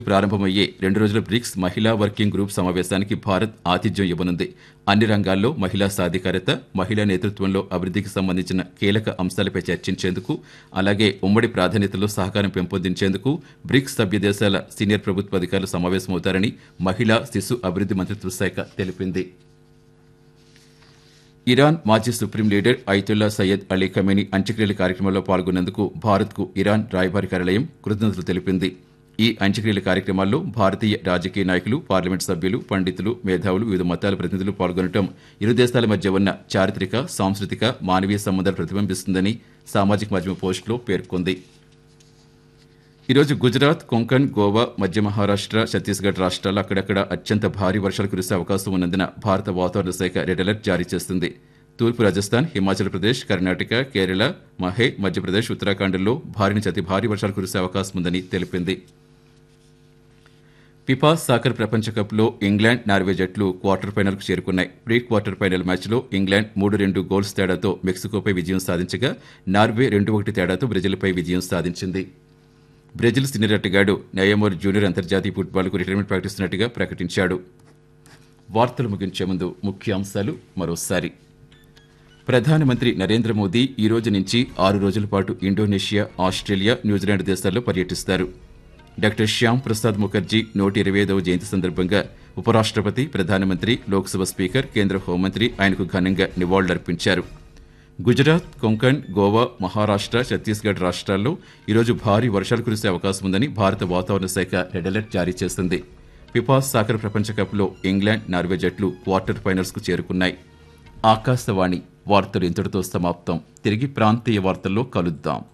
ప్రారంభమయ్యే రెండు రోజుల బ్రిక్స్ మహిళా వర్కింగ్ గ్రూప్ సమావేశానికి భారత్ ఆతిథ్యం ఇవ్వనుంది అన్ని రంగాల్లో మహిళా సాధికారత మహిళా నేతృత్వంలో అభివృద్ధికి సంబంధించిన కీలక అంశాలపై చర్చించేందుకు అలాగే ఉమ్మడి ప్రాధాన్యతలో సహకారం పెంపొందించేందుకు బ్రిక్స్ సభ్య దేశాల సీనియర్ ప్రభుత్వ అధికారులు సమావేశమవుతారని మహిళా శిశు అభివృద్ధి మంత్రిత్వ శాఖ తెలిపింది ఇరాన్ మాజీ supreme leader Ayatollah Sayyid Ali Khamenei అంత్యక్రియల కార్యక్రమంలో పాల్గొన్నందుకు భారత్కు ఇరాన్ రాయబారి కార్యాలయం కృతజ్ఞతలు తెలిపింది ఈ అంత్యక్రియల కార్యక్రమాల్లో భారతీయ రాజకీయ నాయకులు పార్లమెంట్ సభ్యులు పండితులు మేధావులు వివిధ మతాల ప్రతినిధులు పాల్గొనడం ఇరు దేశాల మధ్య ఉన్న చారిత్రక సాంస్కృతిక మానవీయ సంబంధాలు ప్రతిబింబిస్తుందని సామాజిక మాధ్యమ పోస్టులో పేర్కొంది ఈరోజు గుజరాత్ కొంకణ్ గోవా మధ్య మహారాష్ట్ర ఛత్తీస్గఢ్ రాష్ట్రాల్లో అక్కడక్కడ అత్యంత భారీ వర్షాలు కురిసే అవకాశం ఉన్నందున భారత వాతావరణ శాఖ రెడ్ అలర్ట్ జారీ చేస్తుంది తూర్పు రాజస్థాన్ హిమాచల్ ప్రదేశ్ కర్ణాటక కేరళ మహే మధ్యప్రదేశ్ ఉత్తరాఖండ్లో భారీ నుంచి అతి భారీ వర్షాలు కురిసే అవకాశం ఉందని తెలిపింది ఫిఫా సాకర్ ప్రపంచ కప్లో ఇంగ్లాండ్ నార్వే జట్లు క్వార్టర్ ఫైనల్కు చేరుకున్నాయి ప్రీ క్వార్టర్ ఫైనల్ మ్యాచ్లో ఇంగ్లాండ్ మూడు రెండు గోల్స్ తేడాతో మెక్సికోపై విజయం సాధించగా నార్వే రెండు ఒకటి తేడాతో బ్రెజిల్పై విజయం సాధించింది బ్రెజిల్ సీనియర్ ఆటగాడు నయమోర్ జూనియర్ అంతర్జాతీయ ఫుట్బాల్కు రిటైర్మెంట్ ప్రకటిస్తున్నట్టుగా ప్రకటించాడు వార్తలు ముగించే ముందు ముఖ్యాంశాలు మరోసారి ప్రధానమంత్రి నరేంద్ర మోదీ ఈ రోజు నుంచి ఆరు రోజుల పాటు ఇండోనేషియా ఆస్ట్రేలియా న్యూజిలాండ్ దేశాల్లో పర్యటిస్తారు డాక్టర్ శ్యామ్ ప్రసాద్ ముఖర్జీ నూట ఇరవై ఐదవ జయంతి సందర్భంగా ఉపరాష్ట్రపతి ప్రధానమంత్రి లోక్సభ స్పీకర్ కేంద్ర హోంమంత్రి ఆయనకు ఘనంగా నివాళులర్పించారు గుజరాత్ కొంకణ్ గోవా మహారాష్ట్ర ఛత్తీస్గఢ్ రాష్ట్రాల్లో ఈరోజు భారీ వర్షాలు కురిసే అవకాశం ఉందని భారత వాతావరణ శాఖ రెడ్ అలర్ట్ జారీ చేసింది ఫిఫా సాకర్ ప్రపంచ కప్లో ఇంగ్లాండ్ నార్వే జట్లు క్వార్టర్ ఫైనల్స్కు చేరుకున్నాయి ఆకాశవాణి వార్తలు ఇంతటితో సమాప్తం తిరిగి ప్రాంతీయ వార్తల్లో కలుద్దాం